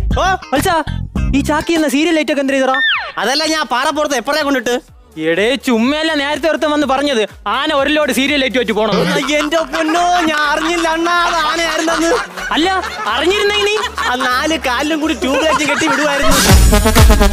ഓ മത്സാ ഈ ചാക്കി എന്ന serial light ഒക്കെ എന്ത് ചെയ്തറ അതല്ല ഞാൻ പാറപ്പുറത്ത് എപ്പോഴേ കൊണ്ടിട്ട് എടേ ചുമ്മയല്ല നേരത്തെ ഒരുത്തൻ വന്ന് പറഞ്ഞത് ആന ഒരു ലോഡ് സീരിയൽ ലൈറ്റ് വെച്ച് പോണം എന്റെ പൊന്നോ ഞാൻ അറിഞ്ഞില്ല അണ്ണാ അത് ആനയായിരുന്നെന്ന് അല്ല അറിഞ്ഞിരുന്നെങ്കിൽ നീ ആ നാല് കാലിലും കൂടി ട്യൂബ് ലൈറ്റ് കെട്ടി വിടുവായിരുന്നു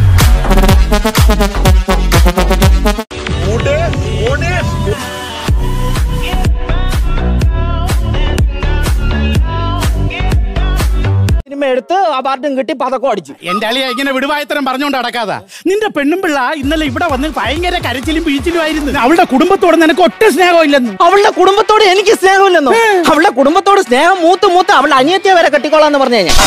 സിനിമ എടുത്ത് അവാർഡും കിട്ടി പതക്കം അടിച്ചു എന്റെ അളിയ ഇങ്ങനെ വിടുവായത്തരം പറഞ്ഞുകൊണ്ട് നടക്കാതാ നിന്റെ പെണ്ണും പിള്ള ഇന്നലെ ഇവിടെ വന്ന് ഭയങ്കര കരച്ചിലും പിഴിച്ചിലും ആയിരുന്നു അവളുടെ കുടുംബത്തോട് നിനക്ക് ഒറ്റ സ്നേഹമില്ലെന്ന് അവളുടെ കുടുംബത്തോട് എനിക്ക് സ്നേഹമില്ലെന്നോ അവളുടെ കുടുംബത്തോട് സ്നേഹം മൂത്ത് മൂത്ത് അവളുടെ അനിയത്തിയെ വരെ കെട്ടിക്കോളാന്ന് പറഞ്ഞു കഴിഞ്ഞാൽ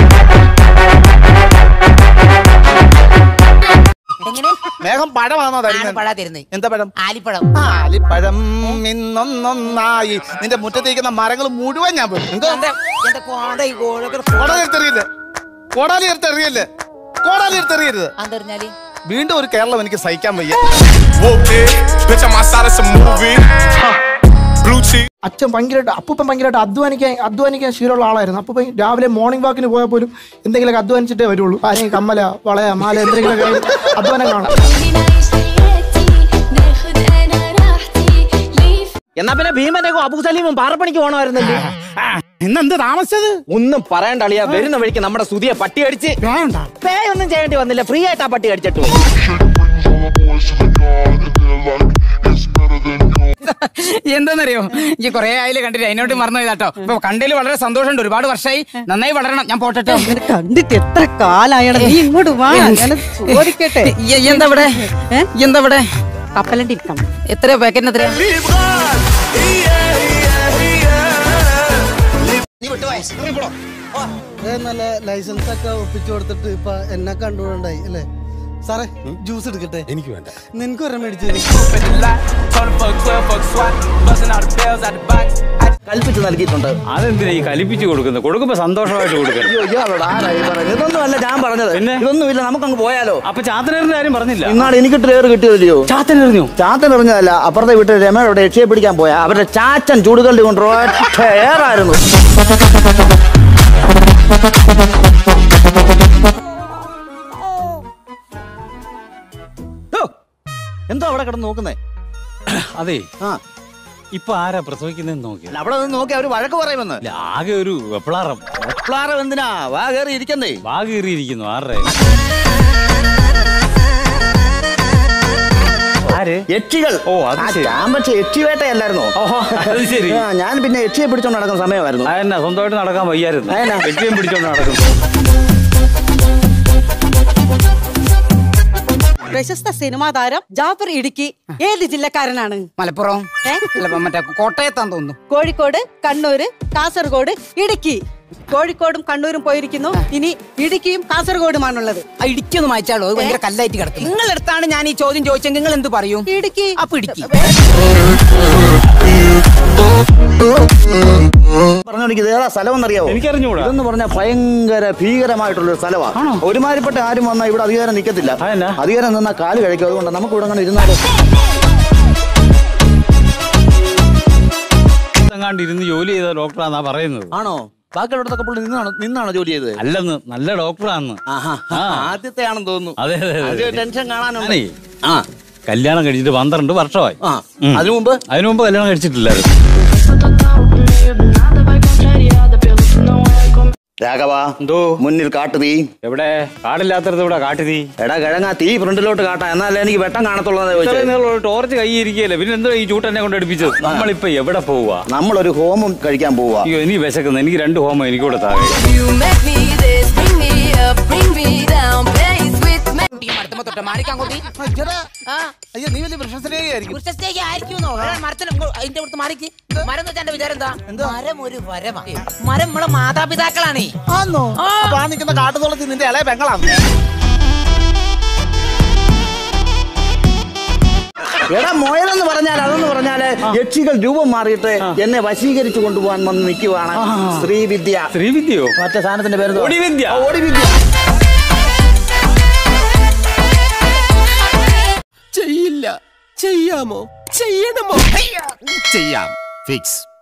എങ്ങനെ മേഘം പഴമാണോ തരുന്നത് പഴ തരുന്നത് എന്താ പഴം ആലിപ്പഴം ആലിപ്പഴം ഇന്നൊന്നൊന്നായി നിന്റെ മുറ്റത്തേക്കുന്ന മരങ്ങൾ മുഴുവൻ ഞാൻ പോയി എന്തോ എന്താ എന്താ കോട ഈ കോഴൊക്കെ കോടാലി എടുത്തെറിയില്ലേ കോടാലി എടുത്തെറിയല്ലേ കോടാലി എടുത്തെറിയരുത് അതെറിഞ്ഞാല് വീണ്ടും ഒരു കേരളം എനിക്ക് സഹിക്കാൻ വയ്യ Whoop it, bitch, I'm outside of some movie. Blue cheek. അച്ഛൻ ഭയങ്കരമായിട്ട് അപ്പൂപ്പൻ ഭയങ്കരമായിട്ട് അധ്വാനിക്കാൻ അധ്വാനിക്കാൻ ശീലമുള്ള ആളായിരുന്നു അപ്പൂപ്പൻ രാവിലെ മോർണിംഗ് വാക്കിന് പോയാൽ പോലും എന്തെങ്കിലുമൊക്കെ അധ്വാനിച്ചിട്ടേ വരുള്ളൂ ആരെങ്കിലും കമ്മല വളയ മാല എന്തെങ്കിലുമൊക്കെ അധ്വാനം കാണാം ناخد انا راحتي ليه എന്നാ പിന്നെ ഭീമന്റെ അബു സലീമും പാറപ്പണിക്ക് പോകണമായിരുന്നല്ലേ ആ, ഇന്നെന്ത് താമസിച്ചത് ഒന്നും പറയണ്ട അളിയാ വരുന്ന വഴിക്ക് നമ്മുടെ സുതിയെ പട്ടി അടിച്ച് വേണ്ട പേ ഒന്നും ചെയ്യേണ്ടി വന്നില്ല ഫ്രീ ആയിട്ട് ആ പട്ടി അടിച്ചിട്ട് പോയി. എന്താന്നറിയോ ഈ കൊറേ ആയില്ലേ കണ്ടിട്ട് അതിനോട്ട് മറന്നു പോയതാട്ടോ ഇപ്പൊ കണ്ടതിൽ വളരെ സന്തോഷമുണ്ട് ഒരുപാട് വർഷമായി നന്നായി വളരണം ഞാൻ പോട്ടെ കണ്ടിട്ട് എത്ര കാലായാണ് നീ ഇങ്ങോട്ട് വാ ഞാൻ ചോദിക്കട്ടെ എന്താ ഇവിടെ എന്താ ഇവിടെ കപ്പലണ്ടി ഇരിക്കണം എത്രയാ പാക്കറ്റിന് എത്രയാ നല്ല ലൈസൻസ് ഒക്കെ ഒപ്പിച്ചു കൊടുത്തിട്ട് ഇപ്പൊ എന്നെ കണ്ടുകൊണ്ടായി അല്ലേ സാറേ ജ്യൂസ് എടുക്കട്ടെ എനിക്ക് വേണ്ട നിനക്ക് ഒരെണ്ണം മേടിച്ചു കൽപ്പിച്ച് നൽകിയിട്ടുണ്ട് അതെന്തിനാ ഈ കലിപ്പിച്ച് കൊടുക്കുന്നത് കൊടുക്കുമ്പോ സന്തോഷമായിട്ട് കൊടുക്കണം അയ്യോ ഇയാളോട് ആരായി പറഞ്ഞത് ഇതൊന്നും അല്ല ഞാൻ പറഞ്ഞത് പിന്നെ? ഇതൊന്നുമില്ല നമുക്കങ്ങ് പോയാലോ അപ്പൊ ചാത്തനേറിന്റെ കാര്യം പറഞ്ഞില്ല ഇന്നാൾ എനിക്ക് ട്രേർ കിട്ടിയതില്ലയോ ചാത്തനെറിഞ്ഞു ചാത്തൻ എറിഞ്ഞതല്ല അപ്പുറത്തെ വീട്ടിൽ രമയുടെ രക്ഷയെ പിടിക്കാൻ പോയാ അവരുടെ ചാച്ചൻ ചൂടുകല്ല് കൊണ്ട് ഒറ്റ ഏറായിരുന്നു ഓ, എന്തോ അവിടെ കിടന്ന് നോക്കുന്നേ അതെ ആ ഇപ്പൊ ആരാ പ്രസവിക്കുന്നതെന്ന് നോക്കി അല്ല അവിടെ നിന്ന് നോക്കി അവര് വഴക്ക് പറയുമെന്ന് ആകെ ഒരു വെപ്ലാറം എപ്ലാറും എന്തിനാ വാ കയറി ഇരിക്കുന്നേ വാ കീറിയിരിക്കുന്നു ആരുടെ ആര് യക്ഷികൾ ഓ, അത് ആ, ശരി. ഞാൻ പക്ഷെ യക്ഷി വേട്ടയല്ലായിരുന്നോ ഓഹോ അത് ശരി ആ, ഞാൻ പിന്നെ യക്ഷിയെ പിടിച്ചോണ്ട് നടക്കുന്ന സമയമായിരുന്നു അതെന്നാ സ്വന്തമായിട്ട് നടക്കാൻ വയ്യായിരുന്നു അതെന്നാ? വെറ്റിയും പിടിച്ചോണ്ട് നടക്കുന്നു പ്രശസ്ത സിനിമാ താരം ജാഫർ ഇടുക്കി ഏത് ജില്ലക്കാരനാണ് മലപ്പുറം ഏ? അല്ല മറ്റേ കോട്ടയത്താന്ന് തോന്നുന്നു കോഴിക്കോട് കണ്ണൂര് കാസർഗോഡ് ഇടുക്കി കോഴിക്കോടും കണ്ണൂരും പോയിരിക്കുന്നു ഇനി ഇടുക്കിയും കാസർഗോഡുമാണുള്ളത് ആ ഇടുക്കിയൊന്ന് മായച്ചാളോ അത് ഭയങ്കര കല്ലായിട്ട് കിടക്കും നിങ്ങളെടുത്താണ് ഞാൻ ഈ ചോദ്യം ചോദിച്ചെങ്കിൽ നിങ്ങൾ എന്ത് പറയും ഇടുക്കി അപ്പൊ ഇടുക്കി പറഞ്ഞു ഇത് ഏതാ സ്ഥലം എന്നറിയാവോ എനിക്കറിഞ്ഞൂടാ ഇതെന്ന് പറഞ്ഞാൽ ഭയങ്കര ഭീകരമായിട്ടുള്ള ഒരു സ്ഥലമാണ് ഒരുമാതിരിപ്പെട്ട ആരും വന്നാൽ ഇവിടെ അധികാരം നിൽക്കത്തില്ല അതെന്നാ? അധികാരം നിന്നാൽ കാല് കഴിക്കും അതുകൊണ്ട് നമുക്ക് ഇവിടെ അങ്ങനെ ഇരുന്നാലോ എങ്ങാണ്ട് ഇരുന്ന് ജോലി ചെയ്ത ഡോക്ടറാന്നാ പറയുന്നത് ആണോ ബാക്കിയുള്ളടത്തൊക്കെ പുള്ളി നിന്നാണ് നിന്നാണോ ജോലി ചെയ്തത് അല്ലെന്ന് നല്ല ഡോക്ടറാന്ന് ആഹാ ആ. ആദ്യത്തെ ആണെന്ന് തോന്നുന്നു അതെ അതെ അത് അതെ ടെൻഷൻ കാണാനുണ്ട് ഞാനേ, ആ കല്യാണം കഴിച്ചിട്ട് പന്ത്രണ്ട് വർഷമായി ആ ഉം. അതിനു മുമ്പ് അതിനു മുമ്പ് കല്യാണം കഴിച്ചിട്ടില്ലായിരുന്നു രാഘവ എന്തോ മുന്നിൽ കാട്ടു തീ എവിടെ കാടില്ലാത്തടത്ത് ഇവിടെ കാട്ടു തീ എടാ കിഴങ്ങാ തീ ഫ്രണ്ടിലോട്ട് കാട്ടാ എന്നാലേ എനിക്ക് വെട്ടം കാണത്തുള്ളൂ ഇത്രയും നീളമുള്ള ടോർച്ച് കൈ ഇരിക്കുകയല്ലേ പിന്നെ എന്തോ ഈ ചൂട്ടെന്നെ കൊണ്ട് അടുപ്പിച്ചത് നമ്മളിപ്പോ എവിടെ പോവുക നമ്മളൊരു ഹോമം കഴിക്കാൻ പോവാ അയ്യോ എനിക്ക് വിശക്കുന്നു എനിക്ക് രണ്ട് ഹോമം എനിക്കൂടെ താഴെ You make me this, bring me up, bring me down, plays with me. മരത്തുമ്പോ തൊട്ട് മാറിക്കാൻ കൂട്ടി ആ അയ്യോ നീ വലിയ പ്രശസ്തനായിരിക്കും പുരുഷസ്റ്റേക്ക് ആയിരിക്കുമെന്നോ മരത്തിൽ അതിന്റെ അടുത്ത് മാറിക്ക് മരം എന്ന് വെച്ചാൽ എന്റെ വിചാരം എന്താ മരം ഒരു വരമാ മരം നമ്മളെ മാതാപിതാക്കളാണേ ആന്നോ അപ്പൊ ആ നിൽക്കുന്ന കാട്ടുതോളത്തിൽ നിന്റെ ഇളയ പെങ്ങളാണ് എടാ മോയലെന്ന് പറഞ്ഞാൽ അതെന്ന് പറഞ്ഞാല് യക്ഷികൾ രൂപം മാറിയിട്ട് എന്നെ വശീകരിച്ചു കൊണ്ടുപോകാൻ വന്ന് നിൽക്കുവാണ് ശ്രീവിദ്യ ശ്രീവിദ്യയോ മറ്റേ സാധനത്തിന്റെ പേര് എന്തുവാ? ഒടിവിദ്യ. ആ, ഒടിവിദ്യ ചെയ്യില്ല ചെയ്യാമോ ചെയ്യണമോ ചെയ്യാം ഫിക്സ്